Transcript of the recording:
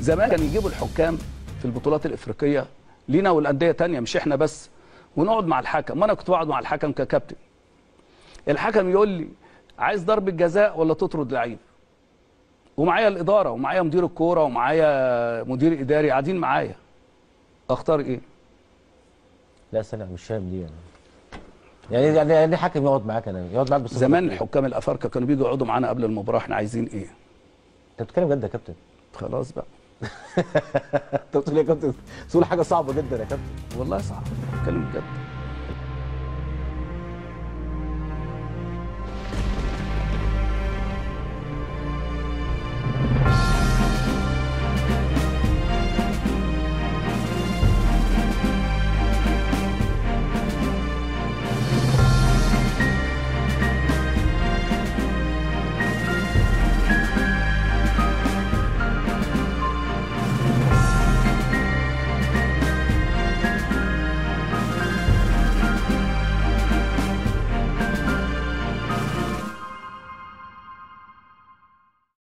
زمان كانوا يجيبوا الحكام في البطولات الافريقيه لينا والانديه تانية مش احنا بس ونقعد مع الحكم وانا كنت بقعد مع الحكم ككابتن الحكم يقول لي عايز ضربه جزاء ولا تطرد لعيب ومعايا الاداره ومعايا مدير الكوره ومعايا مدير اداري قاعدين معايا اختار ايه لا استنى مش فاهم دي يعني يعني يعني يعني حكم يقعد معاك انا يقعد معاك بصفتك زمان إيه؟ الحكام الافارقه كانوا بيجوا يقعدوا معانا قبل المباراه احنا عايزين ايه انت بتتكلم جد يا كابتن خلاص بقى انت بتقول إيه يا كابتن تقول حاجه صعبه جدا يا كابتن والله صعب اتكلم بجد